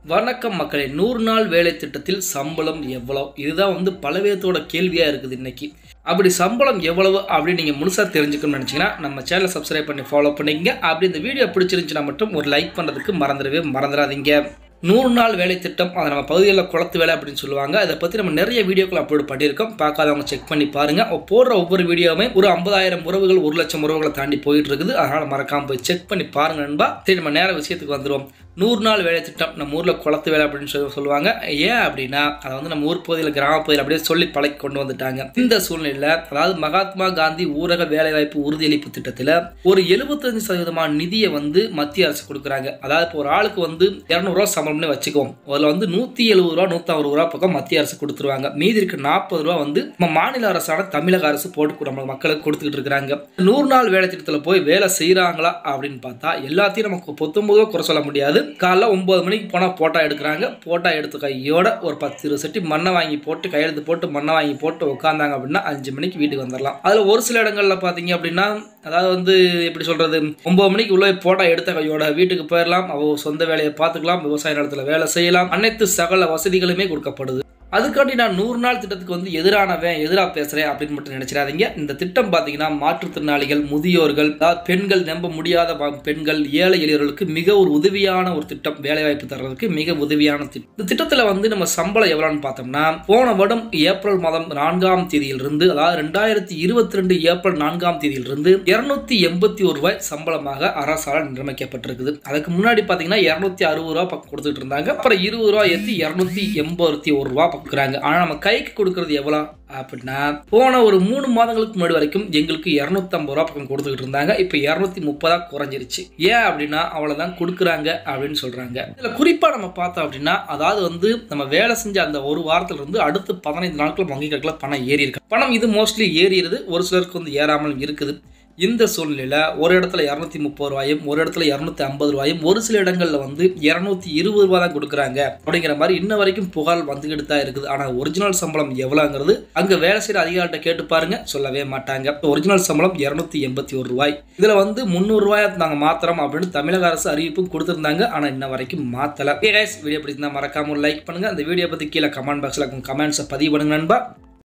வணக்கம் மக்களே நூறு நாள் வேலை திட்டத்தில் சம்பளம் எவ்வளவு இதுதான் வந்து பலவிதத்தோட கேள்வியாக இருக்குது இன்னைக்கு அப்படி சம்பளம் எவ்வளவு அப்படின்னு நீங்கள் முழுசாக தெரிஞ்சுக்கணும்னு நினச்சிங்கன்னா நம்ம சேனலை சப்ஸ்கிரைப் பண்ணி ஃபாலோ பண்ணிக்கங்க அப்படி இந்த வீடியோ பிடிச்சிருந்துச்சுன்னா மட்டும் ஒரு லைக் பண்ணுறதுக்கு மறந்துடவே மறந்துடாதீங்க நூறு நாள் வேலை திட்டம் அதை நம்ம பகுதியில் குளத்து வேலை அப்படின்னு சொல்லுவாங்க அதை பற்றி நம்ம நிறைய வீடியோக்கள் அப்லோட் பண்ணியிருக்கோம் பார்க்காதவங்க செக் பண்ணி பாருங்கள் போடுற ஒவ்வொரு வீடியோவுமே ஒரு ஐம்பதாயிரம் உறவுகள் ஒரு லட்சம் உறவுகளை தாண்டி போயிட்டு இருக்குது அதனால் மறக்காம போய் செக் பண்ணி பாருங்க நண்பா சரி நம்ம நேர விஷயத்துக்கு வந்துடுவோம் நூறு நாள் வேலை திட்டம் நம்ம ஊரில் குளத்து வேலை அப்படின்னு சொல்லி சொல்லுவாங்க ஏன் அப்படின்னா அதை வந்து நம்ம ஊர் பகுதியில் கிராம பகுதியில் அப்படியே சொல்லி பழக்கி கொண்டு வந்துட்டாங்க இந்த சூழ்நிலையில் அதாவது மகாத்மா காந்தி ஊரக வேலைவாய்ப்பு உறுதியளிப்பு திட்டத்தில் ஒரு எழுபத்தஞ்சு சதவீதமான நிதியை வந்து மத்திய அரசு கொடுக்குறாங்க அதாவது இப்போ ஒரு ஆளுக்கு வந்து இரநூறுவா சம்பளம்னு வச்சுக்குவோம் அதில் வந்து நூற்றி எழுபது ரூபா நூற்றம்பது ரூபா பக்கம் மத்திய அரசு கொடுத்துருவாங்க மீதி இருக்க நாற்பது ரூபா வந்து நம்ம மாநில அரசான தமிழக அரசு போட்டு நம்ம மக்களுக்கு கொடுத்துக்கிட்டு இருக்கிறாங்க நூறு நாள் வேலை திட்டத்தில் போய் வேலை செய்கிறாங்களா அப்படின்னு பார்த்தா எல்லாத்தையும் நமக்கு பொத்தொம்பதோ குறை சொல்ல முடியாது காலைல ஒன்பது மணிக்கு போனால் போட்டோ எடுக்கிறாங்க போட்டோ எடுத்த கையோட ஒரு பத்து இருபது செட்டி மண்ணை வாங்கி போட்டு கையெழுத்து போட்டு மண்ணை வாங்கி போட்டு உட்காந்தாங்க அப்படின்னா அஞ்சு மணிக்கு வீட்டுக்கு வந்துடலாம் அதில் ஒரு சில இடங்கள்ல பார்த்தீங்க அப்படின்னா அதாவது வந்து எப்படி சொல்றது ஒன்பது மணிக்கு உள்ள போட்டோ எடுத்த கையோட வீட்டுக்கு போயிடலாம் அவ சொந்த வேலையை பார்த்துக்கலாம் விவசாய நிலத்தில் வேலை செய்யலாம் அனைத்து சகல வசதிகளுமே கொடுக்கப்படுது அதுக்காண்டி நான் நூறு நாள் திட்டத்துக்கு வந்து எதிரானவன் எதிராக பேசுகிறேன் அப்படின்னு மட்டும் நினைச்சிடாதீங்க இந்த திட்டம் பார்த்தீங்கன்னா மாற்றுத்திறனாளிகள் முதியோர்கள் அதாவது பெண்கள் நம்ப முடியாத ப- பெண்கள் ஏழை எளியவர்களுக்கு மிக ஒரு உதவியான ஒரு திட்டம் வேலைவாய்ப்பு தர்றதுக்கு மிக உதவியான திட்டம் இந்த திட்டத்தில் வந்து நம்ம சம்பளம் எவ்வளோன்னு பார்த்தோம்னா போன வருடம் ஏப்ரல் மாதம் நான்காம் தேதியிலிருந்து அதாவது ரெண்டாயிரத்தி இருபத்தி ரெண்டு ஏப்ரல் நான்காம் தேதியிலிருந்து இருநூத்தி எண்பத்தி ஒரு ரூபாய் சம்பளமாக அரசால் நிர்ணயிக்கப்பட்டிருக்குது அதுக்கு முன்னாடி பார்த்தீங்கன்னா இருநூத்தி அறுபது ரூபா பக்கம் கொடுத்துட்டு இருந்தாங்க அப்புறம் இருபது ரூபா ஏற்றி இருநூத்தி எண்பத்தி ஒரு ரூபா பக்குறாங்க ஆனால் நம்ம கைக்கு கொடுக்கறது எவ்வளோ அப்படின்னா போன ஒரு மூணு மாதங்களுக்கு முன்னாடி வரைக்கும் எங்களுக்கு இரநூத்தம்பது ரூபா பக்கம் கொடுத்துக்கிட்டு இருந்தாங்க இப்போ இரநூத்தி முப்பதா குறைஞ்சிருச்சு ஏன் அப்படின்னா அவ்வளோதான் கொடுக்குறாங்க அப்படின்னு சொல்றாங்க இதில் குறிப்பாக நம்ம பார்த்தோம் அப்படின்னா அதாவது வந்து நம்ம வேலை செஞ்ச அந்த ஒரு வாரத்துல இருந்து அடுத்து பதினைந்து நாட்கள் வங்கி கணக்கில் பணம் ஏறி இருக்கு பணம் இது மோஸ்ட்லி ஏறிடுது ஒரு சிலருக்கு வந்து ஏறாமலும் இருக்குது இந்த சூழ்நிலையில் ஒரு இடத்துல இரநூத்தி முப்பது ரூபாயும் ஒரு இடத்துல இரநூத்தி ஐம்பது ரூபாயும் ஒரு சில இடங்கள்ல வந்து இரநூத்தி இருபது ரூபா தான் கொடுக்குறாங்க அப்படிங்கிற மாதிரி இன்ன வரைக்கும் புகார் வந்துகிட்டு தான் இருக்குது ஆனால் ஒரிஜினல் சம்பளம் எவ்வளோங்கிறது அங்கே வேலை செய்கிற அதிகாரிகிட்ட கேட்டு பாருங்க சொல்லவே மாட்டாங்க ஒரிஜினல் சம்பளம் இரநூத்தி எண்பத்தி ஒரு ரூபாய் இதில் வந்து முந்நூறு ரூபாய் நாங்கள் மாத்திரம் அப்படின்னு தமிழக அரசு அறிவிப்பும் கொடுத்துருந்தாங்க ஆனால் இன்ன வரைக்கும் மாற்றலை வீடியோ பிடிச்சிருந்தா மறக்காம ஒரு லைக் பண்ணுங்க அந்த வீடியோ பற்றி கீழே கமெண்ட் பாக்ஸில் கமெண்ட்ஸை பதிவு பண்ணுங்க நண்பா